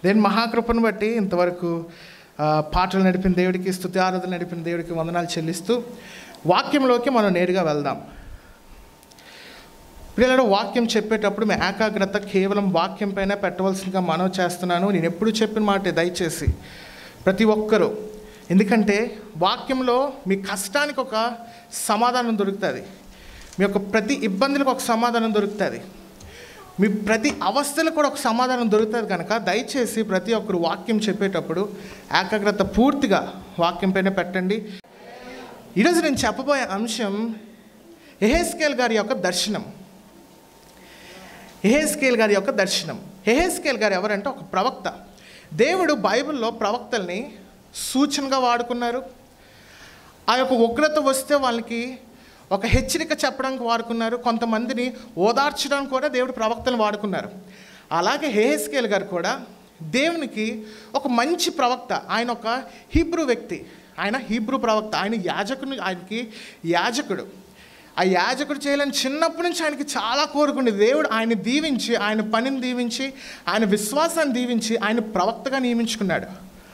నేను మహాకృపను బట్టి ఇంతవరకు ఆ, పాటలు నడిపిన దేవుడికి స్థుతి ఆరాధన నడిపిన దేవుడికి వందనాలు చెల్లిస్తూ వాక్యంలోకి మనం నేరుగా వెళ్దాం పిల్లలు వాక్యం చెప్పేటప్పుడు మీ ఏకాగ్రత కేవలం వాక్యం పైన పెట్టవలసిందిగా మనవి చేస్తున్నాను నేను ఎప్పుడు చెప్పిన మాట దయచేసి ప్రతి ఒక్కరూ ఎందుకంటే వాక్యంలో మీ కష్టానికి ఒక సమాధానం దొరుకుతుంది మీ యొక్క ప్రతి ఇబ్బందులకు ఒక సమాధానం దొరుకుతుంది మీ ప్రతి అవస్థలకు కూడా ఒక సమాధానం దొరుకుతుంది కనుక దయచేసి ప్రతి ఒక్కరు వాక్యం చెప్పేటప్పుడు ఏకాగ్రత పూర్తిగా వాక్యం పైన పెట్టండి ఈరోజు నేను చెప్పబోయే అంశం ఎహెస్కేల్ గారి యొక్క దర్శనం ఎహెస్కేల్ గారి యొక్క దర్శనం ఎహెస్కేల్ గారు ఎవరంటే ఒక ప్రవక్త దేవుడు బైబిల్లో ప్రవక్తల్ని సూచనగా వాడుకున్నారు ఆ యొక్క ఉగ్రత వస్తే వాళ్ళకి ఒక హెచ్చరిక చెప్పడానికి వాడుకున్నారు కొంతమందిని ఓదార్చడానికి కూడా దేవుడు ప్రవక్తలు వాడుకున్నారు అలాగే హేహెస్కేల్ గారు కూడా దేవునికి ఒక మంచి ప్రవక్త ఆయన ఒక హీబ్రూ వ్యక్తి ఆయన హీబ్రూ ప్రవక్త ఆయన యాజకుని ఆయనకి యాజకుడు ఆ యాజకుడు చేయాలని చిన్నప్పటి నుంచి ఆయనకి చాలా కోరుకుంది దేవుడు ఆయన దీవించి ఆయన పనిని దీవించి ఆయన విశ్వాసాన్ని దీవించి ఆయన ప్రవక్తగా నియమించుకున్నాడు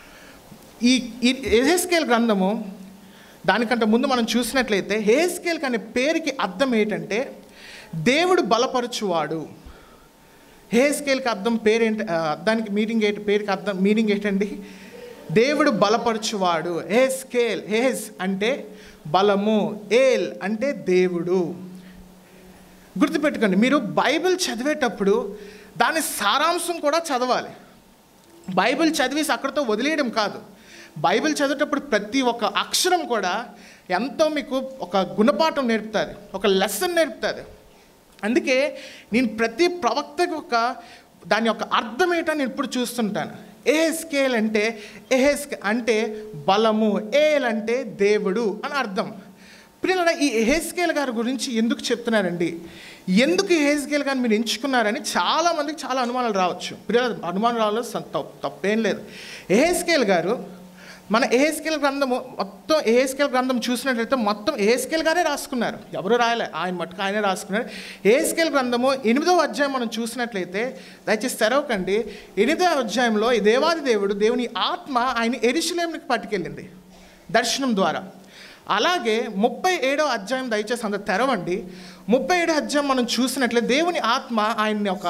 ఈ ఈ ఎహెస్కేల్ గ్రంథము దానికంటే ముందు మనం చూసినట్లయితే హేస్కేల్ అనే పేరుకి అర్థం ఏంటంటే దేవుడు బలపరచువాడు హేస్కేల్కి అర్థం పేరేంటి ఆ, అర్థానికి మీనింగ్ ఏంటి పేరుకి అర్థం మీనింగ్ ఏంటండి దేవుడు బలపరచువాడు హేస్కేల్ హేస్ అంటే బలము ఏల్ అంటే దేవుడు గుర్తుపెట్టుకోండి మీరు బైబిల్ చదివేటప్పుడు దాని సారాంశం కూడా చదవాలి బైబిల్ చదివేసి అక్కడితో వదిలేయడం కాదు బైబిల్ చదివేటప్పుడు ప్రతి ఒక్క అక్షరం కూడా ఎంతో మీకు ఒక గుణపాఠం నేర్పుతుంది ఒక లెసన్ నేర్పుతుంది అందుకే నేను ప్రతి ప్రవక్తకి ఒక దాని యొక్క అర్థం ఏంటో నేను ఇప్పుడు చూస్తుంటాను ఏహెస్కేల్ అంటే ఎహెస్ అంటే బలము ఏల్ అంటే దేవుడు అని అర్థం పిల్లల ఈ ఎహెస్కేల్ గారి గురించి ఎందుకు చెప్తున్నారండి ఎందుకు ఎహెస్కేల్ గారిని మీరు ఎంచుకున్నారని చాలా మందికి చాలా అనుమానాలు రావచ్చు పిల్లల అనుమానం రావాలి తప్పేం లేదు ఎహెస్కేల్ గారు మన ఏహెస్కేల్ గ్రంథము మొత్తం ఏహెస్కేల్ గ్రంథం చూసినట్లయితే మొత్తం ఏహెస్కేల్ గారే రాసుకున్నారు ఎవరు రాయలే ఆయన మట్టుకు ఆయనే రాసుకున్నారు ఏహెస్కేల్ గ్రంథము ఎనిమిదవ అధ్యాయం మనం చూసినట్లయితే దయచేసి తెరవకండి ఎనిమిదవ అధ్యాయంలో ఈ దేవాది దేవుడు దేవుని ఆత్మ ఆయన ఎరిశిలేంకి పట్టుకెళ్ళింది దర్శనం ద్వారా అలాగే ముప్పై ఏడో అధ్యాయం దయచేసి అంత తెరవండి ముప్పై ఏడో అధ్యాయం మనం చూసినట్లయితే దేవుని ఆత్మ ఆయన్ని ఒక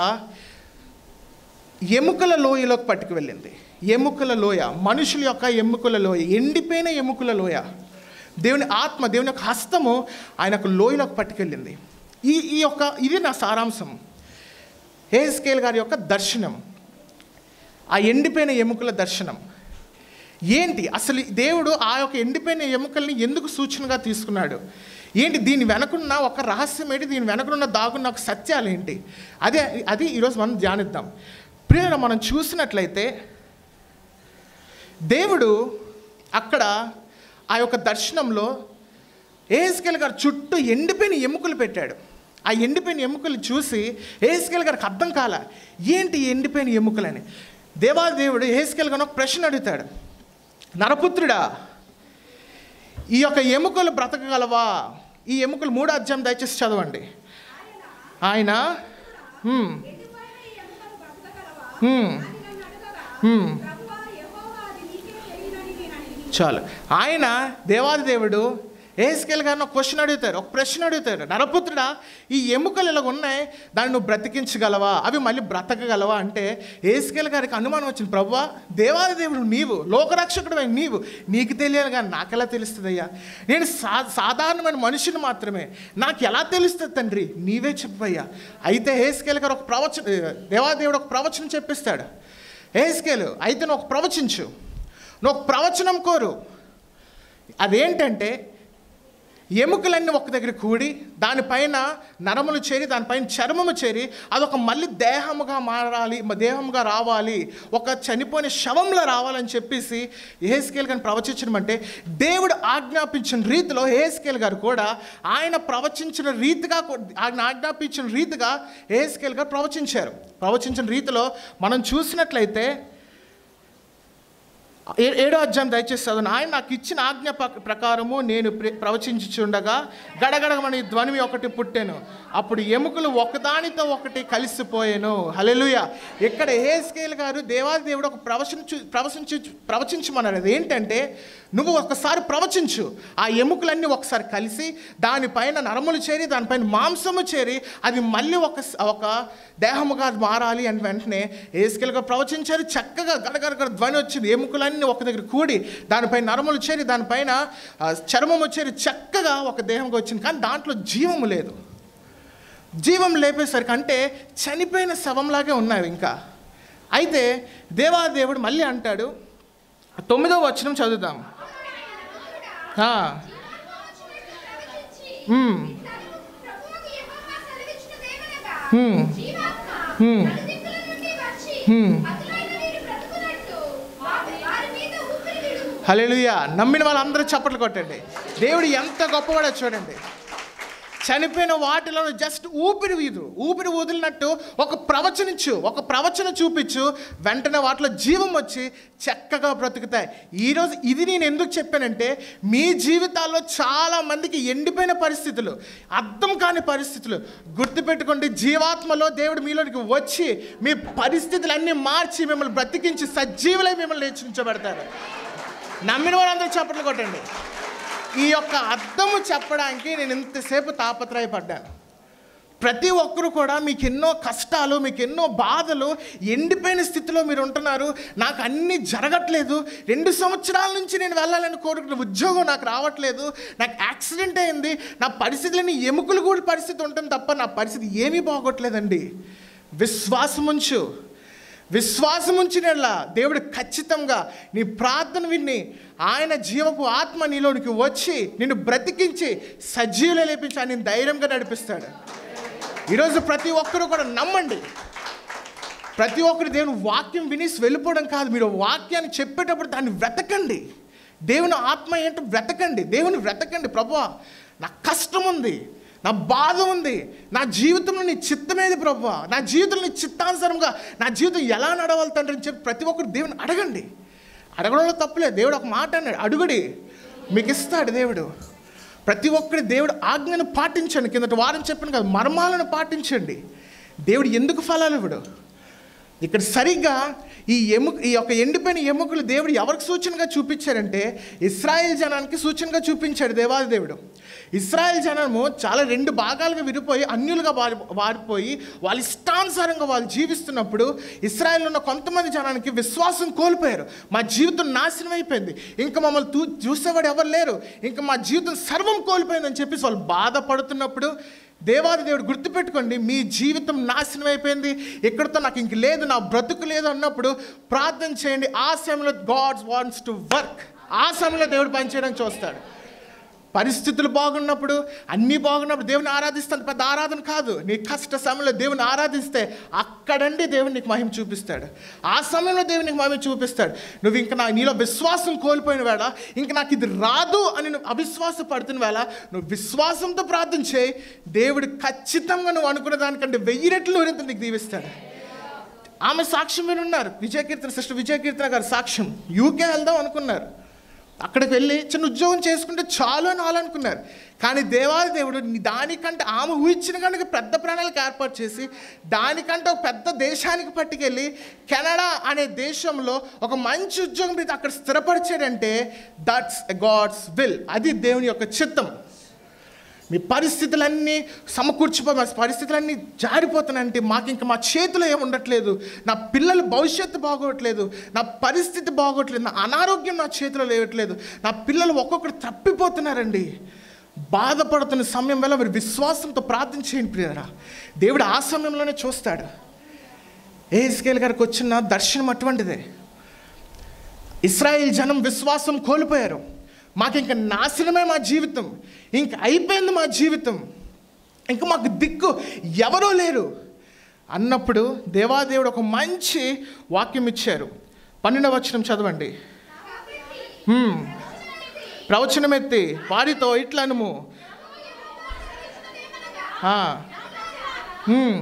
ఎముకల లోయలోకి పట్టుకు వెళ్ళింది ఎముకల లోయ మనుషుల యొక్క ఎముకల లోయ ఎండిపోయిన ఎముకల లోయ దేవుని ఆత్మ దేవుని యొక్క హస్తము ఆయన యొక్క లోయలోకి పట్టుకెళ్ళింది ఈ ఈ యొక్క ఇది నా సారాంశం హేస్కేల్ గారి యొక్క దర్శనం ఆ ఎండిపోయిన ఎముకల దర్శనం ఏంటి అసలు ఈ దేవుడు ఆ యొక్క ఎండిపోయిన ఎముకల్ని ఎందుకు సూచనగా తీసుకున్నాడు ఏంటి దీని వెనకున్న ఒక రహస్యం ఏంటి దీని వెనకున్న దాగున్న ఒక సత్యాలు ఏంటి అదే అది ఈరోజు మనం ధ్యానిద్దాం ప్రియుల మనం చూసినట్లయితే దేవుడు అక్కడ ఆ యొక్క దర్శనంలో ఏస్కెల్ గారు చుట్టూ ఎండిపోయిన ఎముకలు పెట్టాడు ఆ ఎండిపోయిన ఎముకలు చూసి ఏస్కెల్ గారికి అర్థం కాల ఏంటి ఈ ఎండిపోయిన ఎముకలని దేవాదేవుడు ఏస్కెల్ గారిని ఒక ప్రశ్న అడుగుతాడు నరపుత్రుడా ఈ యొక్క ఎముకలు బ్రతకగలవా ఈ ఎముకలు మూడో అధ్యాయం దయచేసి చదవండి ఆయన హ్మ్, హ్మ్, హ్మ్. చాలు ఆయన దేవాది దేవుడు ఏస్కెల్ గారిని ఒక క్వశ్చన్ అడుగుతారు ఒక ప్రశ్న అడుగుతారు నరపుత్రుడా ఈ ఎముకలు ఇలా ఉన్నాయి దాన్ని నువ్వు బ్రతికించగలవా అవి మళ్ళీ బ్రతకగలవా అంటే ఏస్కెల్ గారికి అనుమానం వచ్చింది ప్రవ్వా దేవాది దేవుడు నీవు లోకరక్షకుడు నీవు నీకు తెలియాలి కానీ నాకెలా తెలుస్తుందయ్యా నేను సా సాధారణమైన మనిషిని మాత్రమే నాకు ఎలా తెలుస్తుంది తండ్రి నీవే చెప్పయ్యా అయితే హేస్కేల్ గారు ఒక ప్రవచన దేవాదేవుడు ఒక ప్రవచనం చెప్పిస్తాడు హేస్కేలు అయితే నువ్వు ఒక ప్రవచించు నువ్వు ఒక ప్రవచనం కోరు అదేంటంటే ఎముకలన్నీ ఒక దగ్గర కూడి దానిపైన నరములు చేరి దానిపైన చర్మము చేరి అదొక మళ్ళీ దేహముగా మారాలి మ- దేహముగా రావాలి ఒక చనిపోయిన శవంలో రావాలని చెప్పేసి ఏహెస్కేల్ గారిని ప్రవచించడం అంటే దేవుడు ఆజ్ఞాపించిన రీతిలో ఏహెస్కేల్ గారు కూడా ఆయన ప్రవచించిన రీతిగా కూ- ఆయన ఆజ్ఞాపించిన రీతిగా ఏహెస్కేల్ గారు ప్రవచించారు ప్రవచించిన రీతిలో మనం చూసినట్లయితే ఏ- ఏడో అధ్యాయం దయచేసి చదవండి ఆయన నాకు ఇచ్చిన ఆజ్ఞ ప- ప్రకారము నేను ప్ర- ప్రవచించుచుండగా గడగడమని ధ్వని ఒకటి పుట్టెను అప్పుడు ఎముకలు ఒకదానితో ఒకటి కలిసిపోయాను హలెలుయ ఇక్కడ హేస్కేల్ గారు దేవాది దేవుడు ఒక ప్రవచించు ప్రవచించు ప్రవచించమన్నారు అది ఏంటంటే నువ్వు ఒకసారి ప్రవచించు ఆ ఎముకలన్నీ ఒకసారి కలిసి దానిపైన నరములు చేరి దానిపైన మాంసము చేరి అది మళ్ళీ ఒక ఒక దేహముగా మారాలి అని వెంటనే ఏసుకెళ్ళగా ప్రవచించారు చక్కగా గడగడగడ ధ్వని వచ్చింది ఎముకలన్నీ ఒక దగ్గర కూడి దానిపైన నరములు చేరి దానిపైన ఆ, చర్మము చేరి చక్కగా ఒక దేహంగా వచ్చింది కానీ దాంట్లో జీవము లేదు జీవం లేపేసరికి అంటే చనిపోయిన శవంలాగే ఉన్నాయి ఇంకా అయితే దేవాదేవుడు మళ్ళీ అంటాడు తొమ్మిదో వచనం చదువుదాం ఆ, ఉమ్, హ్మ్. హ్మ్. హ్మ్. హల్లెలూయా నమ్మిన వాళ్ళందరూ చప్పట్లు కొట్టండి దేవుడు ఎంత గొప్పవాడో చూడండి చనిపోయిన వాటిలో జస్ట్ ఊపిరి వీదు ఊపిరి వదిలినట్టు ఒక ప్రవచనించు ఒక ప్రవచన చూపించు వెంటనే వాటిలో జీవం వచ్చి చక్కగా బ్రతుకుతాయి ఈరోజు ఇది నేను ఎందుకు చెప్పానంటే మీ జీవితాల్లో చాలా మందికి ఎండిపోయిన పరిస్థితులు అర్థం కాని పరిస్థితులు గుర్తుపెట్టుకోండి జీవాత్మలో దేవుడు మీలోనికి వచ్చి మీ పరిస్థితులన్నీ మార్చి మిమ్మల్ని బ్రతికించి సజీవులై మిమ్మల్ని లేచించబడతారు నమ్మిన వాళ్ళందరూ చప్పట్లు కొట్టండి ఈ యొక్క అర్థము చెప్పడానికి నేను ఇంతసేపు తాపత్రయపడ్డాను ప్రతి ఒక్కరు కూడా మీకు ఎన్నో కష్టాలు మీకు ఎన్నో బాధలు ఎండిపోయిన స్థితిలో మీరు ఉంటున్నారు నాకు అన్నీ జరగట్లేదు రెండు సంవత్సరాల నుంచి నేను వెళ్ళాలని కోరుకున్న ఉద్యోగం నాకు రావట్లేదు నాకు యాక్సిడెంట్ అయింది నా పరిస్థితులని ఎముకలు కూడా పరిస్థితి ఉంటుంది తప్ప నా పరిస్థితి ఏమీ బాగోట్లేదండి విశ్వాసం ఉంచు విశ్వాసం ఉంచినట్లా దేవుడు ఖచ్చితంగా నీ ప్రార్థన విని ఆయన జీవపు ఆత్మ నీలోనికి వచ్చి నిన్ను బ్రతికించి సజీవులు లేపించి ఆయన ధైర్యంగా నడిపిస్తాడు ఈరోజు ప్రతి ఒక్కరు కూడా నమ్మండి ప్రతి ఒక్కరు దేవుని వాక్యం విని వెళ్ళిపోవడం కాదు మీరు వాక్యాన్ని చెప్పేటప్పుడు దాన్ని వెతకండి దేవుని ఆత్మ ఏంటో వెతకండి దేవుని వెతకండి ప్రభా నా కష్టం ఉంది నా బాధ ఉంది నా జీవితంలో నీ చిత్తమేది ప్రభా నా జీవితంలో నీ చిత్తానుసారంగా నా జీవితం ఎలా నడవాలి తండ్రి అని చెప్పి ప్రతి ఒక్కరు దేవుని అడగండి అడగడంలో తప్పులేదు దేవుడు ఒక మాట అన్నాడు అడుగుడి మీకు ఇస్తాడు దేవుడు ప్రతి ఒక్కరి దేవుడు ఆజ్ఞను పాటించండి కిందటి వారం చెప్పిన కదా మర్మాలను పాటించండి దేవుడు ఎందుకు ఫలాలు ఇవ్వడు ఇక్కడ సరిగ్గా ఈ ఎముక ఈ యొక్క ఎండిపోయిన ఎముకలు దేవుడు ఎవరికి సూచనగా చూపించారంటే ఇస్రాయేల్ జనానికి సూచనగా చూపించాడు దేవాది దేవుడు ఇస్రాయేల్ జనము చాలా రెండు భాగాలుగా విడిపోయి అన్యులుగా వారి వారిపోయి వాళ్ళ ఇష్టానుసారంగా వాళ్ళు జీవిస్తున్నప్పుడు ఇస్రాయేల్ ఉన్న కొంతమంది జనానికి విశ్వాసం కోల్పోయారు మా జీవితం నాశనం అయిపోయింది ఇంకా మమ్మల్ని తూ చూసేవాడు ఎవరు లేరు ఇంకా మా జీవితం సర్వం కోల్పోయిందని చెప్పేసి వాళ్ళు బాధపడుతున్నప్పుడు దేవాది దేవుడు గుర్తుపెట్టుకోండి మీ జీవితం నాశనం అయిపోయింది ఎక్కడితో నాకు ఇంక లేదు నా బ్రతుకు లేదు అన్నప్పుడు ప్రార్థన చేయండి ఆ సమయంలో గాడ్స్ వాంట్స్ టు వర్క్ ఆ సమయంలో దేవుడు పనిచేయడానికి చూస్తాడు పరిస్థితులు బాగున్నప్పుడు అన్నీ బాగున్నప్పుడు దేవుని ఆరాధిస్తాను పెద్ద ఆరాధన కాదు నీ కష్ట సమయంలో దేవుని ఆరాధిస్తే అక్కడండి దేవుని నీకు మహిమ చూపిస్తాడు ఆ సమయంలో దేవుని నీకు మహిమ చూపిస్తాడు నువ్వు ఇంకా నా నీలో విశ్వాసం కోల్పోయిన వేళ ఇంకా నాకు ఇది రాదు అని నువ్వు అవిశ్వాస పడుతున్న వేళ నువ్వు విశ్వాసంతో ప్రార్థన చేయి దేవుడు ఖచ్చితంగా నువ్వు అనుకున్న దానికంటే వెయ్యి రెట్లు నూరింత నీకు దీవిస్తాడు ఆమె సాక్ష్యం మీరు ఉన్నారు విజయకీర్తన సిస్టర్ విజయకీర్తన గారు సాక్ష్యం యూకే వెళ్దాం అనుకున్నారు అక్కడికి వెళ్ళి చిన్న ఉద్యోగం చేసుకుంటే చాలు అని వాళ్ళు అనుకున్నారు కానీ దేవాది దేవుడు నీ దానికంటే ఆమె ఊహించిన కనుక పెద్ద ప్రణాళిక ఏర్పాటు చేసి దానికంటే ఒక పెద్ద దేశానికి పట్టుకెళ్ళి కెనడా అనే దేశంలో ఒక మంచి ఉద్యోగం మీద అక్కడ స్థిరపరిచాడంటే దట్స్ గాడ్స్ విల్ అది దేవుని యొక్క చిత్తం మీ పరిస్థితులన్నీ సమకూర్చిపో మా పరిస్థితులన్నీ జారిపోతున్నాయంటే మాకు ఇంకా మా చేతిలో ఏమి ఉండట్లేదు నా పిల్లల భవిష్యత్తు బాగోట్లేదు నా పరిస్థితి బాగోట్లేదు నా అనారోగ్యం నా చేతిలో లేవట్లేదు నా పిల్లలు ఒక్కొక్కరు తప్పిపోతున్నారండి బాధపడుతున్న సమయం వల్ల మీరు విశ్వాసంతో ప్రార్థన చేయండి ప్రియరా దేవుడు ఆ సమయంలోనే చూస్తాడు ఏస్కేల్ గారికి వచ్చిన దర్శనం అటువంటిదే ఇస్రాయేల్ జనం విశ్వాసం కోల్పోయారు మాకు ఇంకా నాశనమే మా జీవితం ఇంక అయిపోయింది మా జీవితం ఇంకా మాకు దిక్కు ఎవరూ లేరు అన్నప్పుడు దేవాదేవుడు ఒక మంచి వాక్యం ఇచ్చారు పన్నెండవ వచనం చదవండి హ్మ్. ప్రవచనం ఎత్తి వారితో ఇట్లనుము ఆ. హ్మ్.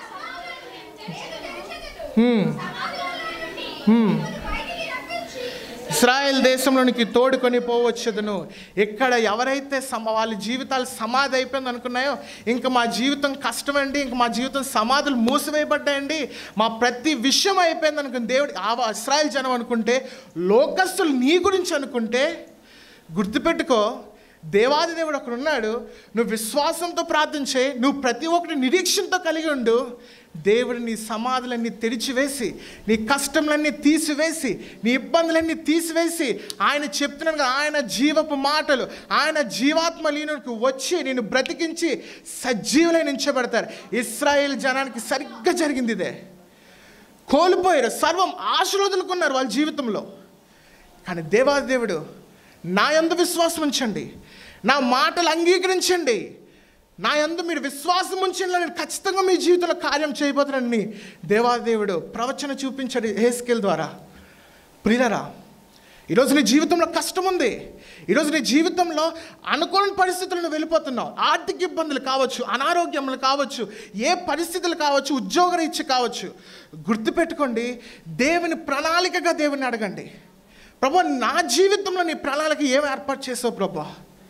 హ్మ్. హ్మ్. ఇస్రాయెల్ దేశంలోనికి తోడుకొని పోవచ్చుదును ఇక్కడ ఎవరైతే సమ వాళ్ళ జీవితాలు సమాధి అయిపోయింది అనుకున్నాయో ఇంకా మా జీవితం కష్టమండి ఇంకా మా జీవితం సమాధులు మూసివేయబడ్డాయండి మా ప్రతి విషయం అయిపోయింది అనుకుని దేవుడు ఆ ఇస్రాయల్ జనం అనుకుంటే లోకస్తులు నీ గురించి అనుకుంటే గుర్తుపెట్టుకో దేవాది దేవుడు అక్కడ ఉన్నాడు నువ్వు విశ్వాసంతో ప్రార్థించే నువ్వు ప్రతి ఒక్కటి నిరీక్షణతో కలిగి ఉండు దేవుడు నీ సమాధులన్నీ తెరిచివేసి నీ కష్టములన్నీ తీసివేసి నీ ఇబ్బందులన్నీ తీసివేసి ఆయన చెప్తున్నాడు కదా ఆయన జీవపు మాటలు ఆయన జీవాత్మ లీనుకు వచ్చి నేను బ్రతికించి సజీవులై నించబడతారు ఇస్రాయేల్ జనానికి సరిగ్గా జరిగింది ఇదే కోల్పోయారు సర్వం ఆశలు వదులుకున్నారు వాళ్ళ జీవితంలో కానీ దేవాది దేవుడు నా యందు విశ్వాసం ఉంచండి నా మాటలు అంగీకరించండి నా యందు మీరు విశ్వాసం ఉంచండి నేను ఖచ్చితంగా మీ జీవితంలో కార్యం చేయబోతున్నానని దేవాదేవుడు ప్రవచన చూపించాడు హేస్కేల్ ద్వారా ప్రియులరా ఈరోజు నీ జీవితంలో కష్టం ఉంది ఈరోజు నీ జీవితంలో అనుకోని పరిస్థితులను వెళ్ళిపోతున్నావు ఆర్థిక ఇబ్బందులు కావచ్చు అనారోగ్యములు కావచ్చు ఏ పరిస్థితులు కావచ్చు ఉద్యోగ రీత్య కావచ్చు గుర్తుపెట్టుకోండి దేవుని ప్రణాళికగా దేవుని అడగండి ప్రభు నా జీవితంలో నీ ప్రణాళిక ఏం ఏర్పాటు చేసావు ప్రభా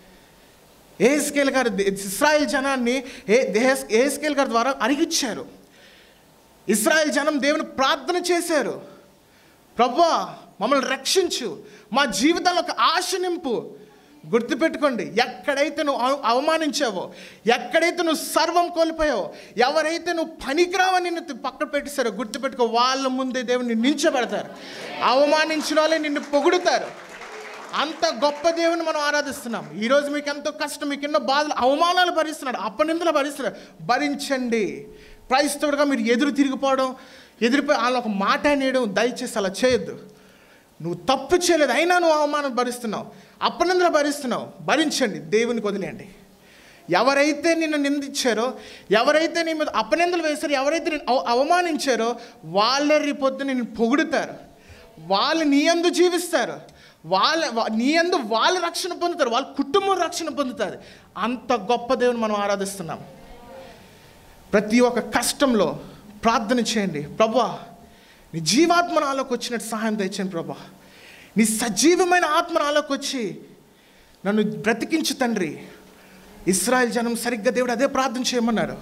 ఏస్కేల్ గారు ఇస్రాయేల్ జనాన్ని ఏ ఏస్కేల్ గారి ద్వారా అరిగిచ్చారు ఇస్రాయేల్ జనం దేవుని ప్రార్థన చేశారు ప్రభా మమ్మల్ని రక్షించు మా జీవితంలో ఒక ఆశ నింపు గుర్తుపెట్టుకోండి ఎక్కడైతే నువ్వు అవ- అవమానించావో ఎక్కడైతే నువ్వు సర్వం కోల్పోయావో ఎవరైతే నువ్వు పనికిరావని నిన్ను పక్కన పెట్టేశారో గుర్తుపెట్టుకో వాళ్ళ ముందే దేవుని నించబెడతారు అవమానించిన వాళ్ళే నిన్ను పొగుడుతారు అంత గొప్ప దేవుని మనం ఆరాధిస్తున్నాం ఈరోజు మీకు ఎంతో కష్టం మీకు ఎన్నో బాధలు అవమానాలు భరిస్తున్నాడు అప్పనిందులు భరిస్తున్నాడు భరించండి క్రైస్తవుడిగా మీరు ఎదురు తిరిగిపోవడం ఎదురుపోయి వాళ్ళ ఒక మాట అనేయడం దయచేసి అలా చేయొద్దు నువ్వు తప్పు చేయలేదు అయినా నువ్వు అవమానం భరిస్తున్నావు అప్పనిందులు భరిస్తున్నావు భరించండి దేవునికి వదిలేయండి ఎవరైతే నిన్ను నిందించారో ఎవరైతే నీ మీద అపనిందలు వేశారో ఎవరైతే నేను అవ- అవమానించారో వాళ్ళే రేపొద్దు నేను పొగుడుతారు వాళ్ళు నీ అందు జీవిస్తారు వాళ్ళ వా- నీ అందు వాళ్ళు రక్షణ పొందుతారు వాళ్ళ కుటుంబం రక్షణ పొందుతుంది అంత గొప్ప దేవుని మనం ఆరాధిస్తున్నాం ప్రతి ఒక్క కష్టంలో ప్రార్థన చేయండి ప్రభా నీ జీవాత్మ నాలోకి వచ్చినట్టు సహాయం తెచ్చండి ప్రభా నీ సజీవమైన ఆత్మ నాలోకి వచ్చి నన్ను బ్రతికించు తండ్రి ఇస్రాయల్ జనం సరిగ్గా దేవుడు అదే ప్రార్థన చేయమన్నారు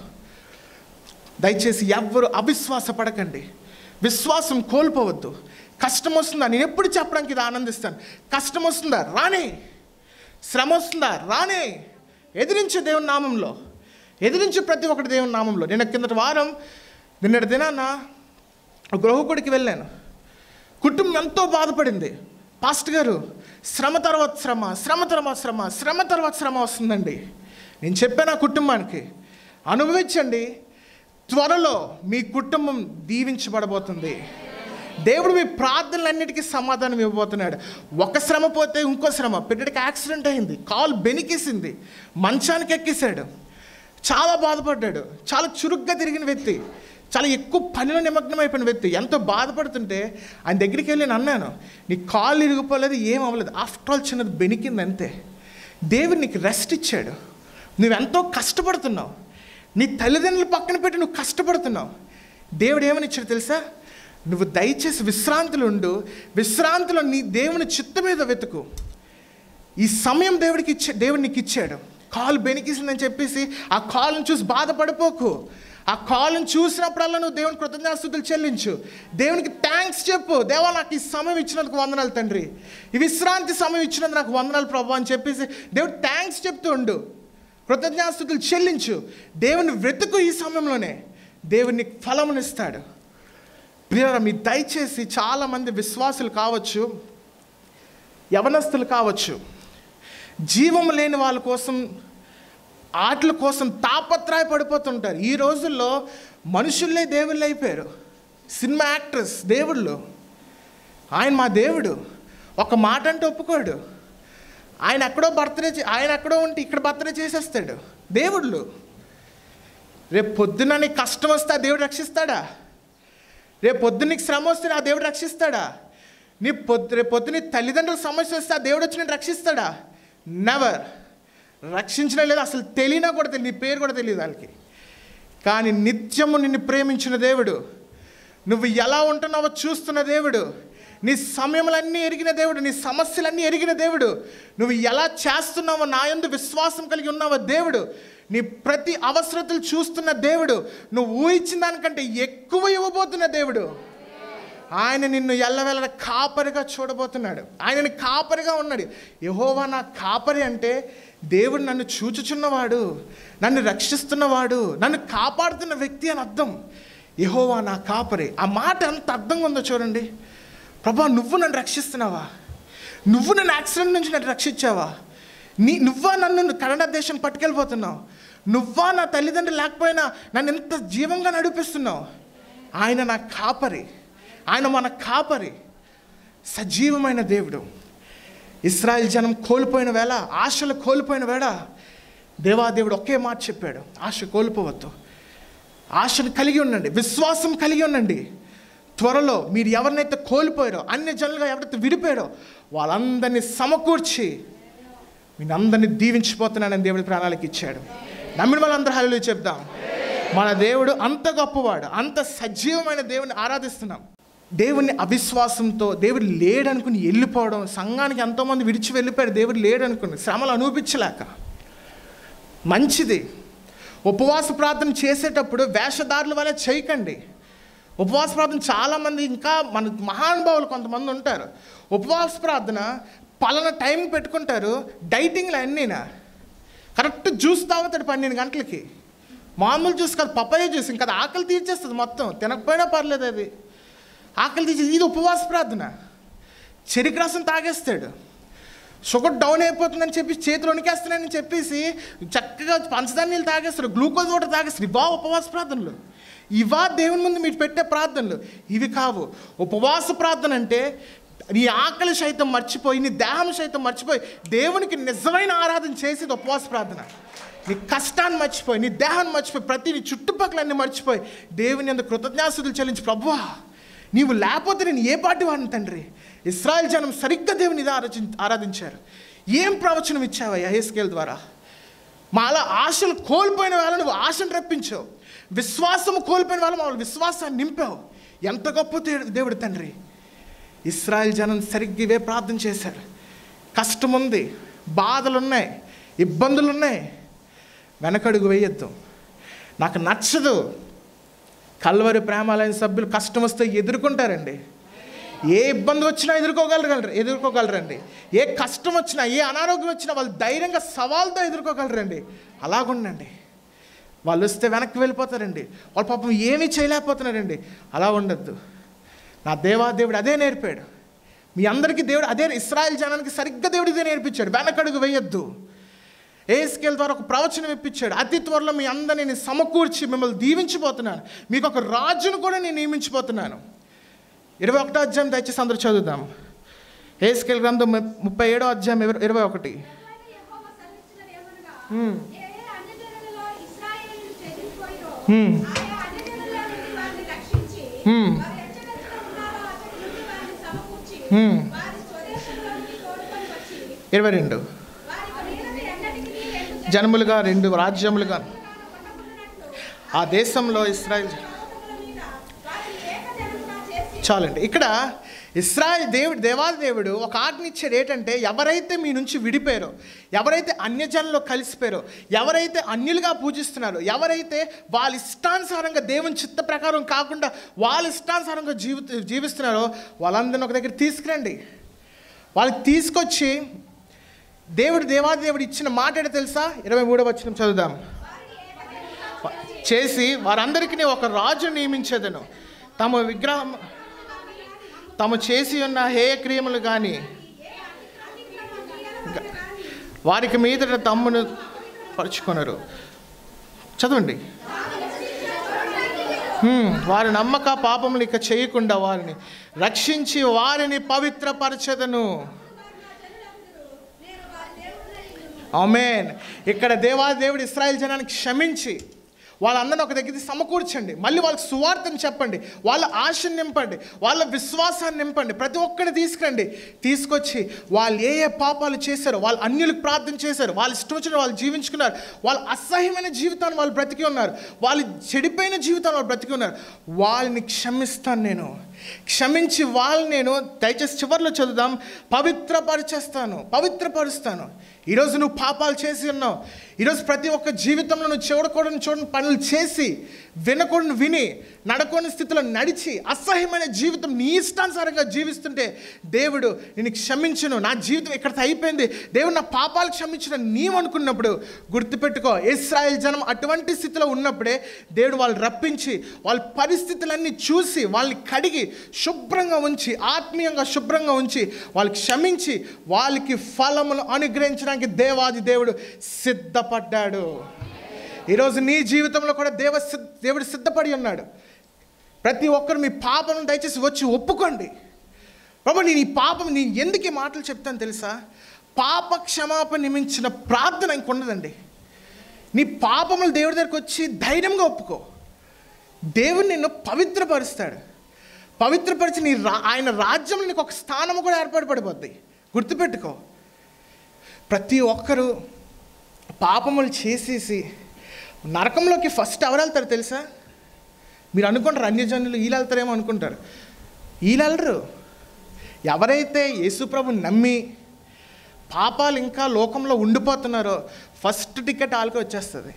దయచేసి ఎవ్వరు అవిశ్వాస పడకండి విశ్వాసం కోల్పోవద్దు కష్టం వస్తుందా నేను ఎప్పుడు చెప్పడానికి ఇది ఆనందిస్తాను కష్టం వస్తుందా రానే శ్రమ వస్తుందా రానే ఎదిరించే దేవుని నామంలో ఎదిరించే ప్రతి ఒక్కటి దేవుని నామంలో నేను కిందటి వారం నిన్నటి దినాన గృహకుడికి వెళ్ళాను కుటుంబం ఎంతో బాధపడింది పాస్ట్ గారు శ్రమ తర్వాత శ్రమ శ్రమ తర్వాత శ్రమ శ్రమ తర్వాత శ్రమ వస్తుందండి నేను చెప్పాను ఆ కుటుంబానికి అనుభవించండి త్వరలో మీ కుటుంబం దీవించబడబోతుంది దేవుడు మీ ప్రార్థనలన్నిటికీ సమాధానం ఇవ్వబోతున్నాడు ఒక శ్రమ పోతే ఇంకో శ్రమ బిడ్డడికి యాక్సిడెంట్ అయింది కాలు బెనికేసింది మంచానికి ఎక్కేశాడు చాలా బాధపడ్డాడు చాలా చురుగ్గా తిరిగిన వ్యక్తి చాలా ఎక్కువ పనిలో నిమగ్నం అయిపోయిన వ్యక్తి ఎంతో బాధపడుతుంటే ఆయన దగ్గరికి వెళ్ళి నేను అన్నాను నీ కాళ్ళు ఇరిగిపోలేదు ఏం అవ్వలేదు ఆఫ్టర్ ఆల్ చిన్నది బెనికింది అంతే దేవుడు నీకు రెస్ట్ ఇచ్చాడు నువ్వెంతో కష్టపడుతున్నావు నీ తల్లిదండ్రులు పక్కన పెట్టి నువ్వు కష్టపడుతున్నావు దేవుడు ఏమని ఇచ్చాడు తెలుసా నువ్వు దయచేసి విశ్రాంతిలో ఉండు విశ్రాంతిలో నీ దేవుని చిత్త మీద వెతుకు ఈ సమయం దేవుడికి ఇచ్చే దేవుడు నీకు ఇచ్చాడు కాలు బెనికిసిందని చెప్పేసి ఆ కాలును చూసి బాధపడిపోకు ఆ కాలును చూసినప్పుడల్లా నువ్వు దేవుని కృతజ్ఞాస్తుతులు చెల్లించు దేవునికి థ్యాంక్స్ చెప్పు దేవా నాకు ఈ సమయం ఇచ్చినందుకు వందనాలు తండ్రి ఈ విశ్రాంతి సమయం ఇచ్చినందుకు నాకు వందనాలు ప్రభు అని చెప్పేసి దేవుడు థ్యాంక్స్ చెప్తూ ఉండు కృతజ్ఞాస్తుతులు చెల్లించు దేవుని వెతుకు ఈ సమయంలోనే దేవుడు నీకు ఫలమునిస్తాడు ప్రియారా మీ దయచేసి చాలామంది విశ్వాసులు కావచ్చు యవనస్తులు కావచ్చు జీవం లేని వాళ్ళ కోసం ఆటల కోసం తాపత్రయ పడిపోతుంటారు ఈ రోజుల్లో మనుషుల్లే దేవుళ్ళు అయిపోయారు సినిమా యాక్టర్స్ దేవుళ్ళు ఆయన మా దేవుడు ఒక మాట అంటే ఒప్పుకోడు ఆయన ఎక్కడో బర్త్డే చే- ఆయన ఎక్కడో ఉంటే ఇక్కడ బర్త్డే చేసేస్తాడు దేవుళ్ళు రేపు పొద్దున నీకు కష్టం వస్తే ఆ దేవుడు రక్షిస్తాడా రేపు పొద్దున్న నీకు శ్రమ వస్తే ఆ దేవుడు రక్షిస్తాడా నీ పొద్దు రేపు పొద్దున నీ తల్లిదండ్రుల సమస్య వస్తే ఆ దేవుడు వచ్చి నేను రక్షిస్తాడా నెవర్ రక్షించిన లేదు అసలు తెలియనా కూడా తెలియదు నీ పేరు కూడా తెలియదు వాళ్ళకి కానీ నిత్యము నిన్ను ప్రేమించిన దేవుడు నువ్వు ఎలా ఉంటున్నావో చూస్తున్న దేవుడు నీ సమయములన్నీ ఎరిగిన దేవుడు నీ సమస్యలన్నీ ఎరిగిన దేవుడు నువ్వు ఎలా చేస్తున్నావో నా యందు విశ్వాసం కలిగి ఉన్నావో దేవుడు నీ ప్రతి అవసరతలు చూస్తున్న దేవుడు నువ్వు ఊహించిన దానికంటే ఎక్కువ ఇవ్వబోతున్న దేవుడు ఆయన నిన్ను ఎల్లవెల్ల కాపరిగా చూడబోతున్నాడు ఆయనని కాపరిగా ఉన్నాడు యహోవా నా కాపరి అంటే దేవుడు నన్ను చూచుచున్నవాడు నన్ను రక్షిస్తున్నవాడు నన్ను కాపాడుతున్న వ్యక్తి అని అర్థం యహోవా నా కాపరి ఆ మాట ఎంత అర్థంగా ఉందో చూడండి ప్రభా నువ్వు నన్ను రక్షిస్తున్నావా నువ్వు నన్ను యాక్సిడెంట్ నుంచి నన్ను రక్షించావా నీ నువ్వా నన్ను కన్నడ దేశం పట్టుకెళ్ళిపోతున్నావు నువ్వా నా తల్లిదండ్రులు లేకపోయినా నన్ను ఎంత జీవంగా నడిపిస్తున్నావు ఆయన నా కాపరి ఆయన మన కాపరి సజీవమైన దేవుడు ఇస్రాయల్ జనం కోల్పోయిన వేళ ఆశలు కోల్పోయిన వేళ దేవాదేవుడు ఒకే మాట చెప్పాడు ఆశ కోల్పోవద్దు ఆశను కలిగి ఉండండి విశ్వాసం కలిగి ఉండండి త్వరలో మీరు ఎవరినైతే కోల్పోయారో అన్ని జనులుగా ఎవరైతే విడిపోయారో వాళ్ళందరినీ సమకూర్చి నేను అందరినీ దీవించిపోతున్నానని దేవుడి ప్రాణాలకు ఇచ్చాడు నమ్మిన వాళ్ళందరూ హల్లు చెప్దాం మన దేవుడు అంత గొప్పవాడు అంత సజీవమైన దేవుని ఆరాధిస్తున్నాం దేవుని అవిశ్వాసంతో దేవుడు లేడనుకుని వెళ్ళిపోవడం సంఘానికి ఎంతోమంది విడిచి వెళ్ళిపోయారు దేవుడు లేడనుకుని శ్రమలు అనుభవించలేక మంచిది ఉపవాస ప్రార్థన చేసేటప్పుడు వేషధారుల వల్ల చేయకండి ఉపవాస ప్రార్థన చాలామంది ఇంకా మన మహానుభావులు కొంతమంది ఉంటారు ఉపవాస ప్రార్థన పలాన టైం పెట్టుకుంటారు డైటింగ్లు అన్నీనా కరెక్ట్ జ్యూస్ తాగుతాడు పన్నెండు గంటలకి మామూలు జ్యూస్ కాదు పప్పాయ జ్యూస్ ఇంకా అది ఆకలి తీర్చేస్తుంది మొత్తం తినకపోయినా పర్లేదు అది ఆకలి తీర్చేది ఇది ఉపవాస ప్రార్థన చెరుకు రసం తాగేస్తాడు షుగర్ డౌన్ అయిపోతుందని చెప్పి చేతులు వణికేస్తున్నాయని చెప్పేసి చక్కగా పంచదార నీళ్ళు తాగేస్తారు గ్లూకోజ్ వాటర్ తాగేస్తారు ఇవా ఉపవాస ప్రార్థనలు ఇవా దేవుని ముందు మీరు పెట్టే ప్రార్థనలు ఇవి కావు ఉపవాస ప్రార్థన అంటే నీ ఆకలి సైతం మర్చిపోయి నీ దేహం సైతం మర్చిపోయి దేవునికి నిజమైన ఆరాధన చేసేది ఉపవాస ప్రార్థన నీ కష్టాన్ని మర్చిపోయి నీ దేహాన్ని మర్చిపోయి ప్రతి నీ చుట్టుపక్కలన్నీ మర్చిపోయి దేవుని అందు కృతజ్ఞాసులు చెల్లించి ప్రభువా నీవు లేకపోతే నేను ఏ పాటి వాడిని తండ్రి ఇస్రాయల్ జనం సరిగ్గా దేవుని ఇది ఆరాధి ఆరాధించారు ఏం ప్రవచనం ఇచ్చావయ్యా హేస్కేల్ ద్వారా మా అలా ఆశలు కోల్పోయిన వాళ్ళని నువ్వు ఆశను రప్పించావు విశ్వాసము కోల్పోయిన వాళ్ళ వాళ్ళ విశ్వాసాన్ని నింపావు ఎంత గొప్ప దే- దేవుడు తండ్రి ఇస్రాయల్ జనం సరిగ్గా ఇవే ప్రార్థన చేశారు కష్టం ఉంది బాధలు ఉన్నాయి ఇబ్బందులు ఉన్నాయి వెనకడుగు వేయొద్దు నాకు నచ్చదు కల్వరి ప్రేమాలైన సభ్యులు కష్టం వస్తే ఎదుర్కొంటారండి ఏ ఇబ్బంది వచ్చినా ఎదుర్కోగలరు ఎదుర్కోగలరండి ఏ కష్టం వచ్చినా ఏ అనారోగ్యం వచ్చినా వాళ్ళు ధైర్యంగా సవాల్తో ఎదుర్కోగలరండి అలాగుండండి వాళ్ళు వస్తే వెనక్కి వెళ్ళిపోతారండి వాళ్ళు పాపం ఏమీ చేయలేకపోతున్నారండి అలా ఉండద్దు నా దేవా దేవుడు అదే నేర్పాడు మీ అందరికీ దేవుడు అదే ఇస్రాయల్ జనానికి సరిగ్గా దేవుడు ఇదే నేర్పించాడు వెనకడుగు వేయొద్దు ఏస్కేల్ ద్వారా ఒక ప్రవచనం ఇప్పించాడు అతి త్వరలో మీ అందరిని నేను సమకూర్చి మిమ్మల్ని దీవించిపోతున్నాను మీకు ఒక రాజును కూడా నేను నియమించిపోతున్నాను ఇరవై ఒకటో అధ్యాయం దయచేసి అందరూ చదువుదాం ఏస్కేల్ గ్రంథం ము- ముప్పై ఏడో అధ్యాయం ఇరవై- ఇరవై ఒకటి యెహోవా సెలవిచ్చినదేమనగా, హ్మ్. ఏ ఏ అన్యజనులలో ఇశ్రాయేలీయులు చెదిరిపోయిరో, హ్మ్. ఆయా అన్యజనుల నుండి వారిని రక్షించి, హ్మ్. వారు ఎచ్చగెచ్చట ఉన్నారో అచ్చటి నుండి వారిని సమకూర్చి, హ్మ్. వారి స్వదేశంలోనికి తోడుకొని వచ్చి, ఇరవై రెండు వారికి మీదట ఎన్నటికినీ రెండు జనములుగా రెండు రాజ్యములుగా కొట్టబడినట్లు, ఆ దేశంలో ఇస్రాయల్ పర్వతముల మీద వారిని ఏకజనముగా చేసి, చాలండి ఇక్కడ ఇస్రాయల్ దేవుడు దేవాది దేవుడు ఒక ఆజ్ఞ ఇచ్చాడు ఏంటంటే ఎవరైతే మీ నుంచి విడిపోయారో ఎవరైతే అన్యజనుల్లో కలిసిపోయారో ఎవరైతే అన్యులుగా పూజిస్తున్నారో ఎవరైతే వాళ్ళ ఇష్టానుసారంగా దేవుని చిత్త ప్రకారం కాకుండా వాళ్ళ ఇష్టానుసారంగా జీవి జీవిస్తున్నారో వాళ్ళందరిని ఒక దగ్గర తీసుకురండి వాళ్ళకి తీసుకొచ్చి దేవుడు దేవాది దేవుడు ఇచ్చిన మాట ఏంటో తెలుసా ఇరవై మూడవ వచ్చిన చదువుదాం చేసి వారందరికీ ఒక రాజు నియమించేదను తమ విగ్రహం తాము చేసి ఉన్న హేయ క్రియములు కానీ వారికి మీదట తమ్మును పరుచుకొనరు చదవండి హ్మ్, వారి నమ్మక పాపములు ఇక చేయకుండా వారిని రక్షించి వారిని పవిత్రపరచదను ఆమెన్ ఇక్కడ దేవాది దేవుడు ఇస్రాయల్ జనానికి క్షమించి వాళ్ళందరిని ఒక దగ్గర సమకూర్చండి మళ్ళీ వాళ్ళకి సువార్తను చెప్పండి వాళ్ళ ఆశను నింపండి వాళ్ళ విశ్వాసాన్ని నింపండి ప్రతి ఒక్కరిని తీసుకురండి తీసుకొచ్చి వాళ్ళు ఏ ఏ పాపాలు చేశారో వాళ్ళు అన్యులకు ప్రార్థన చేశారు వాళ్ళు ఇష్టం వచ్చిన వాళ్ళు జీవించుకున్నారు వాళ్ళ అసహ్యమైన జీవితాన్ని వాళ్ళు బ్రతికి ఉన్నారు వాళ్ళు చెడిపోయిన జీవితాన్ని వాళ్ళు బ్రతికి ఉన్నారు వాళ్ళని క్షమిస్తాను నేను క్షమించి వాళ్ళని నేను దయచేసి చివరిలో చదువుదాం పవిత్రపరిచేస్తాను పవిత్రపరుస్తాను ఈరోజు నువ్వు పాపాలు చేసి ఉన్నావు ఈరోజు ప్రతి ఒక్క జీవితంలో నువ్వు చూడకూడని చూడని పనులు చేసి వినకూడని విని నడకూడని స్థితిలో నడిచి అసహ్యమైన జీవితం నీ ఇష్టానుసారంగా జీవిస్తుంటే దేవుడు నేను క్షమించను నా జీవితం ఇక్కడితో అయిపోయింది దేవుడు నా పాపాలు క్షమించిన నీవు అనుకున్నప్పుడు గుర్తుపెట్టుకో ఇస్రాయేల్ జనం అటువంటి స్థితిలో ఉన్నప్పుడే దేవుడు వాళ్ళు రప్పించి వాళ్ళ పరిస్థితులన్నీ చూసి వాళ్ళని కడిగి శుభ్రంగా ఉంచి ఆత్మీయంగా శుభ్రంగా ఉంచి వాళ్ళు క్షమించి వాళ్ళకి ఫలములు అనుగ్రహించడానికి దేవాది దేవుడు సిద్ధపడ్డాడు ఈరోజు నీ జీవితంలో కూడా దేవ సిద్ధ దేవుడు సిద్ధపడి ఉన్నాడు ప్రతి ఒక్కరు మీ పాపను దయచేసి వచ్చి ఒప్పుకోండి ప్రభు నేను ఈ పాపం నేను ఎందుకు ఈ మాటలు చెప్తాను తెలుసా పాప క్షమాపణ నిమించిన ప్రార్థన ఇంకొన్నదండి నీ పాపములు దేవుడి దగ్గరికి వచ్చి ధైర్యంగా ఒప్పుకో దేవుడు నిన్ను పవిత్రపరుస్తాడు పవిత్రపరిచి నీ రా ఆయన రాజ్యంలో నీకు ఒక స్థానం కూడా ఏర్పడిపడిపోద్ది గుర్తుపెట్టుకో ప్రతి ఒక్కరూ పాపములు చేసేసి నరకంలోకి ఫస్ట్ ఎవరు వెళ్తారు తెలుసా మీరు అనుకుంటారు అన్యజనులు వీళ్ళు వెళ్తారేమో అనుకుంటారు వీళ్ళు వెళ్ళరు ఎవరైతే యేసుప్రభు నమ్మి పాపాలు ఇంకా లోకంలో ఉండిపోతున్నారో ఫస్ట్ టికెట్ వాళ్ళకి వచ్చేస్తుంది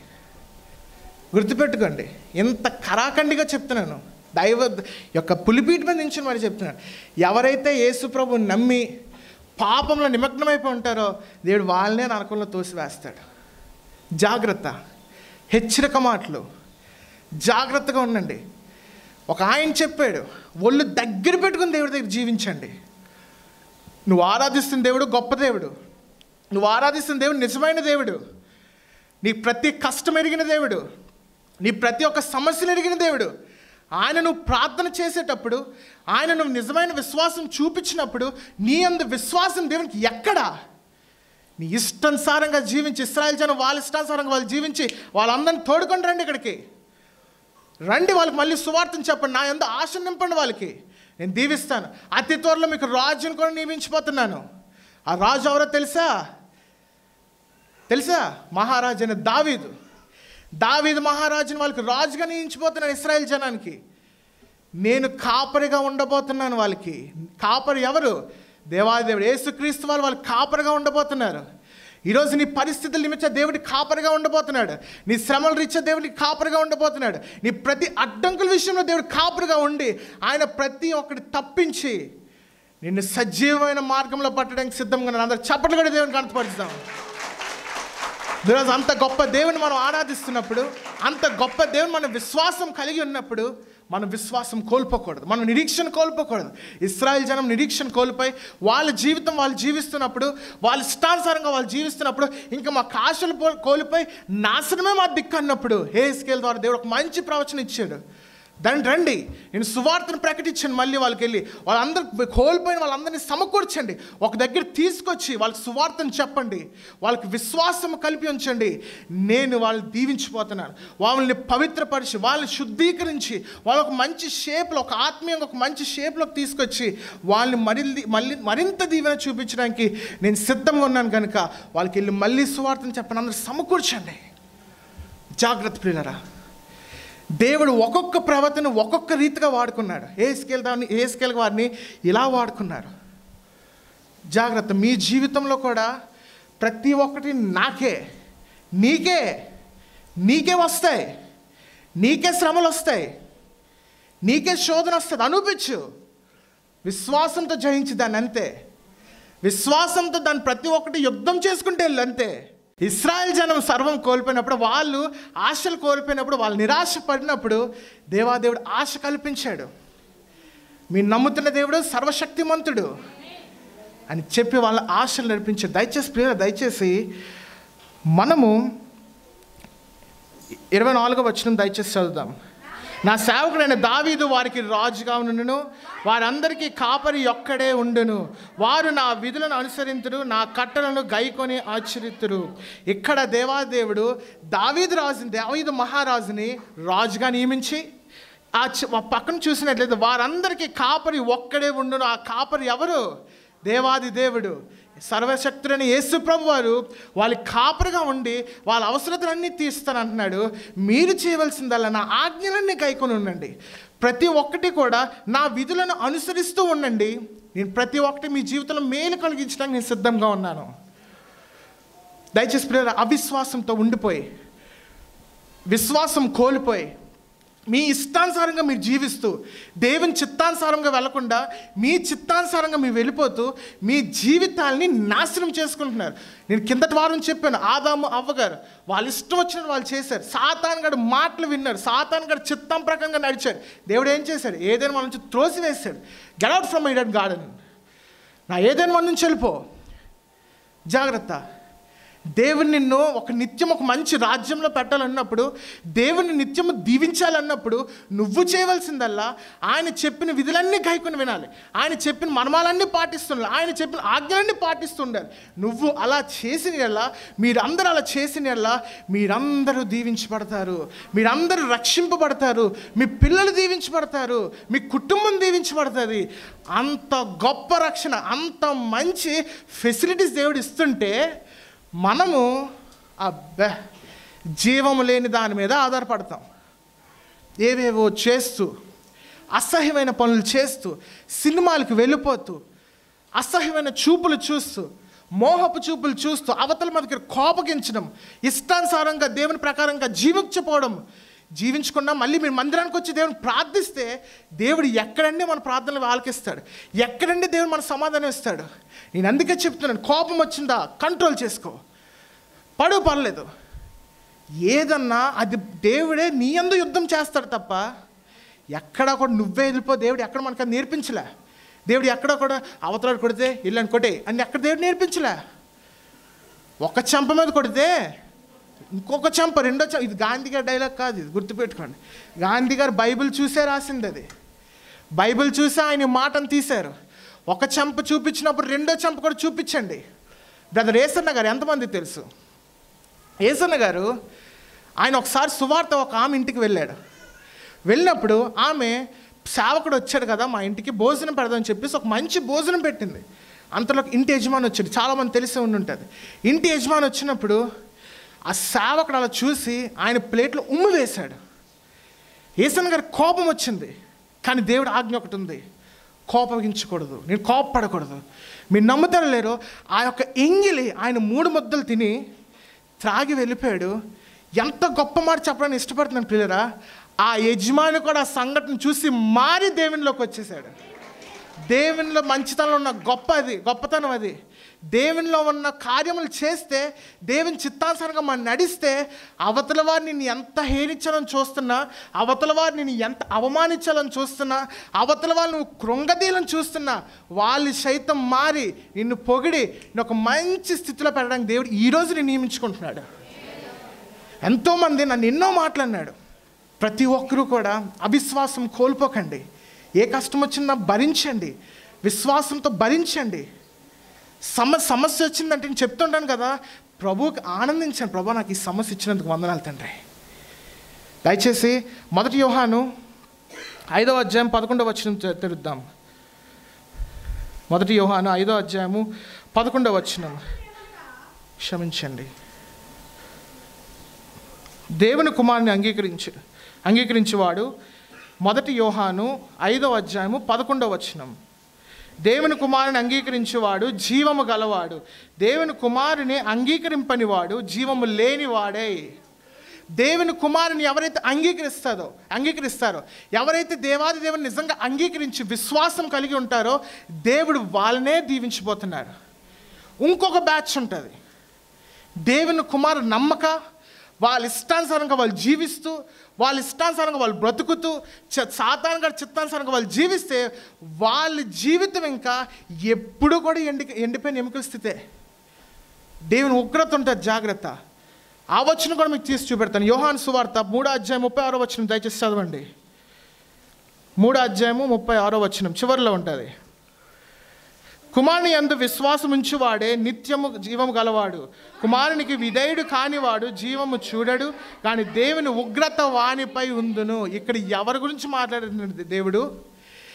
గుర్తుపెట్టుకోండి ఎంత కరాఖండిగా చెప్తున్నాను దైవ యొక్క పులిపీట మీద నుంచి మరి చెప్తున్నాను ఎవరైతే యేసుప్రభు నమ్మి పాపంలో నిమగ్నమైపోయి ఉంటారో దేవుడు వాళ్ళనే నరకంలో తోసివేస్తాడు జాగ్రత్త హెచ్చరిక మాటలు జాగ్రత్తగా ఉండండి ఒక ఆయన చెప్పాడు ఒళ్ళు దగ్గర పెట్టుకుని దేవుడి దగ్గర జీవించండి నువ్వు ఆరాధిస్తున్న దేవుడు గొప్ప దేవుడు నువ్వు ఆరాధిస్తున్న దేవుడు నిజమైన దేవుడు నీ ప్రతి కష్టం ఎరిగిన దేవుడు నీ ప్రతి ఒక్క సమస్యను ఎరిగిన దేవుడు ఆయన నువ్వు ప్రార్థన చేసేటప్పుడు ఆయన నువ్వు నిజమైన విశ్వాసం చూపించినప్పుడు నీ అందు విశ్వాసం దేవునికి ఎక్కడా నీ ఇష్టానుసారంగా జీవించి ఇస్రాయల్ జనం వాళ్ళ ఇష్టానుసారంగా వాళ్ళు జీవించి వాళ్ళందరిని తోడుకొని రండి ఇక్కడికి రండి వాళ్ళకి మళ్ళీ సువార్తను చెప్పండి నా ఎందు ఆశ నింపండి వాళ్ళకి నేను దీవిస్తాను అతి త్వరలో మీకు రాజును కూడా నియమించిపోతున్నాను ఆ రాజు ఎవరో తెలుసా తెలుసా మహారాజు అయిన దావీదు దావీదు మహారాజుని వాళ్ళకి రాజుగా నియమించిపోతున్నాను ఇస్రాయేల్ జనానికి నేను కాపరిగా ఉండబోతున్నాను వాళ్ళకి కాపరి ఎవరు దేవాదేవుడు యేసుక్రీస్తు వాళ్ళు వాళ్ళు కాపరిగా ఉండబోతున్నారు ఈరోజు నీ పరిస్థితుల నిమిత్తం దేవుడి కాపరిగా ఉండబోతున్నాడు నీ శ్రమల రీత్యా దేవుడికి కాపరిగా ఉండబోతున్నాడు నీ ప్రతి అడ్డంకుల విషయంలో దేవుడు కాపరిగా ఉండి ఆయన ప్రతి ఒక్కటి తప్పించి నిన్ను సజీవమైన మార్గంలో పట్టడానికి సిద్ధంగా ఉన్నాడు అందరు చప్పట్లు కూడా దేవునికి అంతపరుస్తాం ఈరోజు అంత గొప్ప దేవుని మనం ఆరాధిస్తున్నప్పుడు అంత గొప్ప దేవుని మన విశ్వాసం కలిగి ఉన్నప్పుడు మన విశ్వాసం కోల్పోకూడదు మనం నిరీక్షణ కోల్పోకూడదు ఇస్రాయల్ జనం నిరీక్షణ కోల్పోయి వాళ్ళ జీవితం వాళ్ళు జీవిస్తున్నప్పుడు వాళ్ళ ఇష్టానుసారంగా వాళ్ళు జీవిస్తున్నప్పుడు ఇంకా మా కాశలు పో- కోల్పోయి నాశనమే మా దిక్కు అన్నప్పుడు హే స్కేల్ ద్వారా దేవుడు ఒక మంచి ప్రవచనం ఇచ్చాడు దాన్ని రండి నేను సువార్తను ప్రకటించాను మళ్ళీ వాళ్ళకి వెళ్ళి వాళ్ళందరూ కోల్పోయిన వాళ్ళందరినీ సమకూర్చండి ఒక దగ్గర తీసుకొచ్చి వాళ్ళకి సువార్తను చెప్పండి వాళ్ళకి విశ్వాసం కలిపి ఉంచండి నేను వాళ్ళని దీవించిపోతున్నాను వాళ్ళని పవిత్రపరిచి వాళ్ళని శుద్ధీకరించి వాళ్ళకు మంచి షేప్లో ఒక ఆత్మీయంగా ఒక మంచి షేప్లోకి తీసుకొచ్చి వాళ్ళని మరిల్లి మళ్ళీ మరింత దీవెన చూపించడానికి నేను సిద్ధంగా ఉన్నాను కనుక వాళ్ళకి వెళ్ళి మళ్ళీ సువార్తను చెప్పండి అందరూ సమకూర్చండి జాగ్రత్త ప్రియులరా దేవుడు ఒక్కొక్క ప్రవర్తన ఒక్కొక్క రీతిగా వాడుకున్నాడు ఏ స్కేల్ దాన్ని ఏ స్కేల్ వారిని ఇలా వాడుకున్నారు జాగ్రత్త మీ జీవితంలో కూడా ప్రతి ఒక్కటి నాకే నీకే నీకే వస్తాయి నీకే శ్రమలు వస్తాయి నీకే శోధన వస్తుంది అనిపించు విశ్వాసంతో జయించి దాన్ని అంతే విశ్వాసంతో దాన్ని ప్రతి ఒక్కటి యుద్ధం చేసుకుంటే వెళ్ళు అంతే ఇస్రాయల్ జనం సర్వం కోల్పోయినప్పుడు వాళ్ళు ఆశలు కోల్పోయినప్పుడు వాళ్ళు నిరాశ పడినప్పుడు దేవాదేవుడు ఆశ కల్పించాడు మీరు నమ్ముతున్న దేవుడు సర్వశక్తిమంతుడు అని చెప్పి వాళ్ళ ఆశలు నడిపించాడు దయచేసి ప్రియ దయచేసి మనము ఇరవై నాలుగో వచ్చిన దయచేసి చదువుదాం నా సేవకుడైన దావీదు వారికి రాజుగా ఉండును వారందరికీ కాపరి ఒక్కడే ఉండును వారు నా విధులను అనుసరింతురు నా కట్టలను గైకొని ఆచరితురు ఇక్కడ దేవాదేవుడు దావీదు రాజు దావీదు మహారాజుని రాజుగా నియమించి ఆ చి- ఆ పక్కన చూసినట్లయితే వారందరికీ కాపరి ఒక్కడే ఉండును ఆ కాపరి ఎవరు దేవాది దేవుడు సర్వశక్తుడైన యేసు ప్రభు వారు వాళ్ళ కాపరిగా ఉండి వాళ్ళ అవసరతలన్నీ తీస్తాను అంటున్నాడు మీరు చేయవలసిందల్లా నా ఆజ్ఞలన్నీ కైకొని ఉండండి ప్రతి ఒక్కటి కూడా నా విధులను అనుసరిస్తూ ఉండండి నేను ప్రతి ఒక్కటి మీ జీవితంలో మేలు కలిగించడానికి నేను సిద్ధంగా ఉన్నాను దయచేసి ప్రియుల అవిశ్వాసంతో ఉండిపోయి విశ్వాసం కోల్పోయి మీ ఇష్టానుసారంగా మీరు జీవిస్తూ దేవుని చిత్తానుసారంగా వెళ్లకుండా మీ చిత్తానుసారంగా మీరు వెళ్ళిపోతూ మీ జీవితాల్ని నాశనం చేసుకుంటున్నారు నేను కిందటి వారం చెప్పాను ఆదాము అవ్వగారు వాళ్ళు ఇష్టం వచ్చినట్టు వాళ్ళు చేశారు సాతాన్ గడు మాటలు విన్నారు సాతాన్ గడు చిత్తం ప్రకారంగా నడిచారు దేవుడు ఏం చేశాడు ఏదైనా మన నుంచి త్రోసివేశాడు get out from Eden garden నా ఏదైనా మన నుంచి వెళ్ళిపో జాగ్రత్త దేవుని నిన్ను ఒక నిత్యం ఒక మంచి రాజ్యంలో పెట్టాలన్నప్పుడు దేవుని నిత్యము దీవించాలన్నప్పుడు నువ్వు చేయవలసిందల్లా ఆయన చెప్పిన విధులన్నీ కైకొని వినాలి ఆయన చెప్పిన మర్మాలన్నీ పాటిస్తుండాలి ఆయన చెప్పిన ఆజ్ఞలన్నీ పాటిస్తుండాలి నువ్వు అలా చేసిన ఎలా మీరందరూ అలా చేసిన ఎలా మీరందరూ దీవించబడతారు మీరందరూ రక్షింపబడతారు మీ పిల్లలు దీవించబడతారు మీ కుటుంబం దీవించబడుతుంది అంత గొప్ప రక్షణ అంత మంచి ఫెసిలిటీస్ దేవుడు ఇస్తుంటే మనము అబ్బా జీవము లేని దాని మీద ఆధారపడతాం ఏవేవో చేస్తూ అసహ్యమైన పనులు చేస్తూ సినిమాలకు వెళ్ళిపోతూ అసహ్యమైన చూపులు చూస్తూ మోహపు చూపులు చూస్తూ అవతల మనకి కోపగించడం ఇష్టానుసారంగా దేవుని ప్రకారంగా జీవించకపోవడం జీవించకుండా మళ్ళీ మీరు మందిరానికి వచ్చి దేవుని ప్రార్థిస్తే దేవుడు ఎక్కడండి మన ప్రార్థనలు ఆలకిస్తాడు ఎక్కడండి దేవుడు మన సమాధానం ఇస్తాడు నేను అందుకే చెప్తున్నాను కోపం వచ్చిందా కంట్రోల్ చేసుకో పడు పర్లేదు ఏదన్నా అది దేవుడే నీ అందు యుద్ధం చేస్తాడు తప్ప ఎక్కడ కూడా నువ్వే వెళ్ళిపో దేవుడు ఎక్కడ మనకు అది నేర్పించలే దేవుడు ఎక్కడ కూడా అవతలాడు కొడితే ఇల్లని కొట్టే అని ఎక్కడ దేవుడు నేర్పించలే ఒక చెంప మీద కొడితే ఇంకొక చెంప రెండో చెంప ఇది గాంధీ గారి డైలాగ్ కాదు ఇది గుర్తుపెట్టుకోండి గాంధీ గారు బైబిల్ చూసే రాసింది అది బైబిల్ చూసి ఆయన మాటను తీశారు ఒక చెంప చూపించినప్పుడు రెండో చెంప కూడా చూపించండి బ్రదర్ ఏసన్న గారు ఎంతమంది తెలుసు ఏసన్న గారు ఆయన ఒకసారి సువార్త ఒక ఆమె ఇంటికి వెళ్ళాడు వెళ్ళినప్పుడు ఆమె సేవకుడు వచ్చాడు కదా మా ఇంటికి భోజనం పెడదామని చెప్పేసి ఒక మంచి భోజనం పెట్టింది అంతలో ఇంటి యజమాని వచ్చాడు చాలామంది తెలిసే ఉండి ఉంటుంది ఇంటి యజమాని వచ్చినప్పుడు ఆ సేవకుడు అలా చూసి ఆయన ప్లేట్లో ఉమ్ము వేశాడు ఏసన్ గారి కోపం వచ్చింది కానీ దేవుడు ఆజ్ఞ ఒకటి ఉంది కోపగించకూడదు నేను కోపపడకూడదు మీరు నమ్ముతారో లేరో ఆ యొక్క ఎంగిలి ఆయన మూడు ముద్దలు తిని త్రాగి వెళ్ళిపోయాడు ఎంత గొప్ప మాట చెప్పడానికి ఇష్టపడుతున్నాను పిల్లరా ఆ యజమాని కూడా ఆ సంఘటన చూసి మారి దేవునిలోకి వచ్చేసాడు దేవునిలో మంచితనంలో ఉన్న గొప్ప అది గొప్పతనం అది దేవునిలో ఉన్న కార్యములు చేస్తే దేవుని చిత్తానుసారంగా మనం నడిస్తే అవతల వారు నిన్ను ఎంత హేరించాలని చూస్తున్నా అవతల వారు నిన్ను ఎంత అవమానించాలని చూస్తున్నా అవతల వాళ్ళు నువ్వు కృంగదీయాలని చూస్తున్నా వాళ్ళు సైతం మారి నిన్ను పొగిడి నేను ఒక మంచి స్థితిలో పెట్టడానికి దేవుడు ఈరోజు నేను నియమించుకుంటున్నాడు ఎంతోమంది నన్ను ఎన్నో మాట్లాడినాడు ప్రతి ఒక్కరూ కూడా అవిశ్వాసం కోల్పోకండి ఏ కష్టం వచ్చినా భరించండి విశ్వాసంతో భరించండి సమ సమస్య వచ్చిందంటే నేను చెప్తుంటాను కదా ప్రభువుకి ఆనందించాను ప్రభు నాకు ఈ సమస్య ఇచ్చినందుకు వందనాలు తండ్రి దయచేసి మొదటి యోహాను ఐదవ అధ్యాయం పదకొండవ వచనం తె- తెరుద్దాం మొదటి యోహాను ఐదవ అధ్యాయము పదకొండవ వచనం క్షమించండి దేవుని కుమారుని అంగీకరించి అంగీకరించేవాడు మొదటి యోహాను ఐదవ అధ్యాయము పదకొండవ వచనం దేవుని కుమారుని అంగీకరించేవాడు జీవము గలవాడు దేవుని కుమారుని అంగీకరింపనివాడు జీవము లేనివాడే దేవుని కుమారుని ఎవరైతే అంగీకరిస్తారో అంగీకరిస్తారో ఎవరైతే దేవాది దేవుని నిజంగా అంగీకరించి విశ్వాసం కలిగి ఉంటారో దేవుడు వాళ్ళనే దీవించబోతున్నాడు ఇంకొక బ్యాచ్ ఉంటుంది దేవుని కుమారు నమ్మక వాళ్ళ ఇష్టానుసారంగా వాళ్ళు జీవిస్తూ వాళ్ళ ఇష్టానుసారంగా వాళ్ళు బ్రతుకుతూ చ- సాతానుగా చిత్తానుసారంగా వాళ్ళు జీవిస్తే వాళ్ళ జీవితం ఇంకా ఎప్పుడు కూడా ఎండి ఎండిపోయిన ఎముకల స్థితే దేవుని ఉగ్రత ఉంటుంది జాగ్రత్త ఆ వచనం కూడా మీకు తీసి చూపెడతాను యోహాన్ సువార్త మూడో అధ్యాయం ముప్పై ఆరో వచనం దయచేసి చదవండి మూడో అధ్యాయము ముప్పై ఆరో వచనం చివరిలో ఉంటుంది కుమారుని యందు విశ్వాసం ఉంచువాడే నిత్యము జీవము గలవాడు కుమారునికి విధేయుడు కానివాడు జీవము చూడడు కానీ దేవుని ఉగ్రత వానిపై ఉందును ఇక్కడ ఎవరి గురించి మాట్లాడుతున్నాడు దేవుడు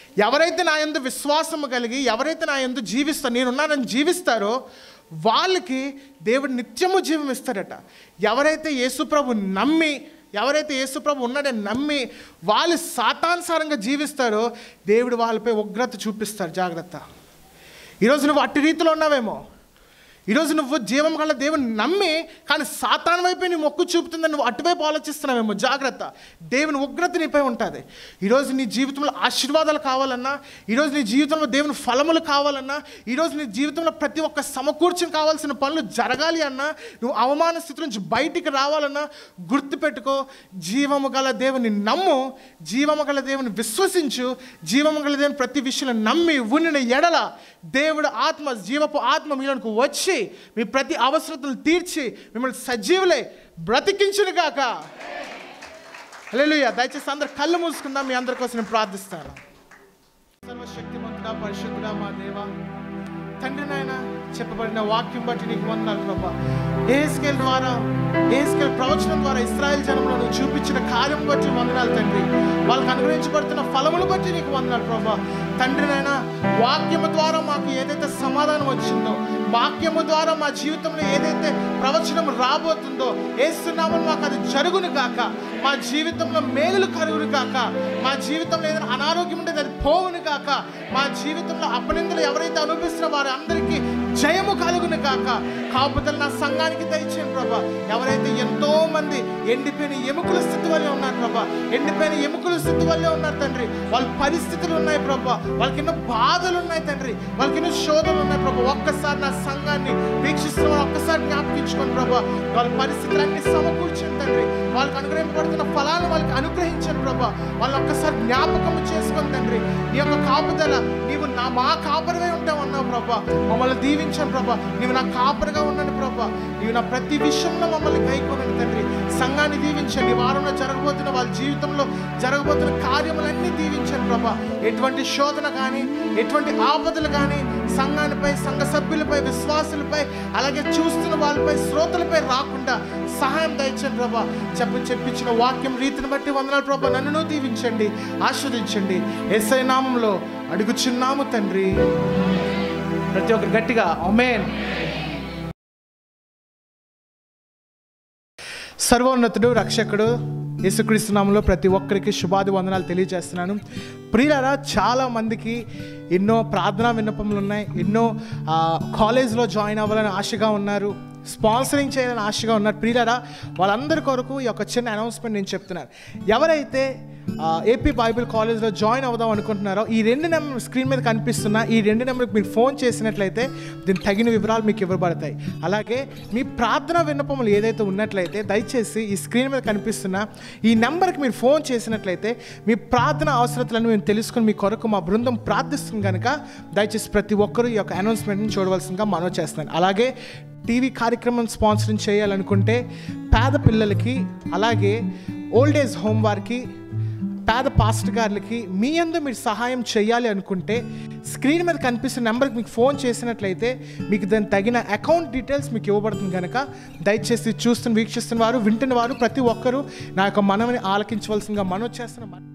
ఎవరైతే నా యందు విశ్వాసము కలిగి ఎవరైతే నా యందు జీవిస్తారో నేనున్నానని జీవిస్తారో వాళ్ళకి దేవుడు నిత్యము జీవం ఇస్తాడట ఎవరైతే యేసుప్రభు నమ్మి ఎవరైతే యేసుప్రభు ఉన్నాడని నమ్మి వాళ్ళు సాతానుసారంగా జీవిస్తారో దేవుడు వాళ్ళపై ఉగ్రత చూపిస్తారు జాగ్రత్త ఈరోజు నువ్వు అట్టి రీతిలో ఉన్నావేమో ఈరోజు నువ్వు జీవం గల దేవుని నమ్మి కానీ సాతాన్ వైపే నీ మొక్కు చూపుతుందని నువ్వు అటువైపు ఆలోచిస్తున్నావేమో జాగ్రత్త దేవుని ఉగ్రత నీపై ఉంటుంది ఈరోజు నీ జీవితంలో ఆశీర్వాదాలు కావాలన్నా ఈరోజు నీ జీవితంలో దేవుని ఫలములు కావాలన్నా ఈరోజు నీ జీవితంలో ప్రతి ఒక్క సమకూర్చం కావాల్సిన పనులు జరగాలి అన్నా నువ్వు అవమాన స్థితి నుంచి బయటికి రావాలన్నా గుర్తుపెట్టుకో జీవము గల దేవుని నమ్ము జీవము గల దేవుని విశ్వసించు జీవము గల దేవుని ప్రతి విషయంలో నమ్మి ఉండిన ఎడల దేవుడు ఆత్మ జీవపు ఆత్మ మీలోనికి వచ్చి మీ ప్రతి అవసరతలు తీర్చి మిమ్మల్ని సజీవులై బ్రతికించును గాక హల్లెలూయా దయచేసి అందరు కళ్ళు మూసుకుందాం మీ అందరి కోసం నేను ప్రార్థిస్తాను సర్వశక్తిమంతుడా పరిశుద్ధుడా మా దేవా తండ్రి నాయన చెప్పబడిన వాక్యం బట్టి నీకు వందనాలు ప్రభా ఏ స్కేల్ ద్వారా ఏ స్కేల్ ప్రవచనం ద్వారా ఇస్రాయల్ జనంలో నువ్వు చూపించిన కార్యం బట్టి వందనాలు తండ్రి వాళ్ళకి అనుగ్రహించబడుతున్న ఫలములు బట్టి నీకు వందనాలు ప్రభా తండ్రి నాయన వాక్యము ద్వారా మాకు ఏదైతే సమాధానం వచ్చిందో వాక్యము ద్వారా మా జీవితంలో ఏదైతే ప్రవచనం రాబోతుందో ఏస్తున్నామని మాకు అది జరుగును కాక మా జీవితంలో మేలులు కలుగును కాక మా జీవితంలో ఏదైనా అనారోగ్యం ఉండేది అది పోవును కాక మా జీవితంలో అపనిందలు ఎవరైతే అనుభవిస్తున్నారో వారి అందరికీ జయము కలుగును కాక కాపుదలు నా సంఘానికి దయచేయండి ప్రభా ఎవరైతే ఎంతో మంది ఎండిపోయిన ఎముకల స్థితి వల్లే ఉన్నారు ప్రభా ఎండిపోయిన ఎముకల స్థితి వల్లే ఉన్నారు తండ్రి వాళ్ళ పరిస్థితులు ఉన్నాయి ప్రభా వాళ్ళకి ఎన్నో బాధలు ఉన్నాయి తండ్రి వాళ్ళకి ఎన్నో శోధనలు ఉన్నాయి ప్రభా ఒక్కసారి నా సంఘాన్ని వీక్షిస్తున్న వాళ్ళు ఒక్కసారి జ్ఞాపకించుకోండి ప్రభా వాళ్ళ పరిస్థితులన్నీ సమకూర్చండి తండ్రి వాళ్ళకి అనుగ్రహింపబడుతున్న ఫలాలు వాళ్ళకి అనుగ్రహించండి ప్రభా వాళ్ళని ఒక్కసారి జ్ఞాపకం చేసుకొని తండ్రి నీ యొక్క కాపుదల నీవు నా మా కాపరివై ఉంటావు అన్నావు ప్రభా మమ్మల్ని దీవించాను ప్రభా నీవు నా కాపరిగా ఉన్నాను ప్రభా నీవు నా ప్రతి విషయంలో మమ్మల్ని కైకొనండి తండ్రి సంఘాన్ని దీవించండి ఈ వారంలో జరగబోతున్న వాళ్ళ జీవితంలో జరగబోతున్న కార్యములన్నీ దీవించండి ప్రభా ఎటువంటి శోధన కానీ ఎటువంటి ఆపదలు కానీ సంఘానిపై సంఘ సభ్యులపై విశ్వాసులపై అలాగే చూస్తున్న వాళ్ళపై శ్రోతలపై రాకుండా సహాయం దయచండి ప్రభా చెప్పి చెప్పించిన వాక్యం రీతిని బట్టి వందనాలు ప్రభా నన్ను దీవించండి ఆస్వాదించండి ఎస్ఐ నామంలో అడుగుచున్నాము తండ్రి ప్రతి ఒక్కరు గట్టిగా ఒమేన్ సర్వోన్నతుడు రక్షకుడు యేసుక్రీస్తు నామంలో ప్రతి ఒక్కరికి శుభాది వందనాలు తెలియజేస్తున్నాను ప్రియులారా చాలా మందికి ఎన్నో ప్రార్థనా విన్నపములు ఉన్నాయి ఎన్నో ఆ, కాలేజ్లో జాయిన్ అవ్వాలని ఆశగా ఉన్నారు స్పాన్సరింగ్ చేయాలని ఆశగా ఉన్నారు ప్రియులారా వాళ్ళందరి కొరకు ఈ యొక్క చిన్న అనౌన్స్మెంట్ నేను చెప్తున్నాను ఎవరైతే ఆ, ఏపీ బైబిల్ కాలేజ్లో జాయిన్ అవుదాం అనుకుంటున్నారో ఈ రెండు నెంబర్ స్క్రీన్ మీద కనిపిస్తున్న ఈ రెండు నెంబర్కి మీరు ఫోన్ చేసినట్లయితే దీనికి తగిన వివరాలు మీకు ఇవ్వబడతాయి అలాగే మీ ప్రార్థన విన్నపములు ఏదైతే ఉన్నట్లయితే దయచేసి ఈ స్క్రీన్ మీద కనిపిస్తున్న ఈ నెంబర్కి మీరు ఫోన్ చేసినట్లయితే మీ ప్రార్థన అవసరతలను మేము తెలుసుకుని మీ కొరకు మా బృందం ప్రార్థిస్తుంది కనుక దయచేసి ప్రతి ఒక్కరూ ఈ యొక్క అనౌన్స్మెంట్ని చూడవలసిందిగా మనవి చేస్తున్నాను అలాగే టీవీ కార్యక్రమం స్పాన్సరింగ్ చేయాలనుకుంటే పేద పిల్లలకి అలాగే ఓల్డ్ ఏజ్ హోమ్ వారికి పేద పాస్టర్ గారులకి మీ అందు మీరు సహాయం చేయాలి అనుకుంటే స్క్రీన్ మీద కనిపిస్తున్న నెంబర్కి మీకు ఫోన్ చేసినట్లయితే మీకు దాని తగిన అకౌంట్ డీటెయిల్స్ మీకు ఇవ్వబడుతుంది కనుక దయచేసి చూస్తున్న వీక్షిస్తున్న వారు వింటున్న వారు ప్రతి ఒక్కరూ నా యొక్క మనవిని ఆలకించవలసిందిగా మనవి చేస్తున్న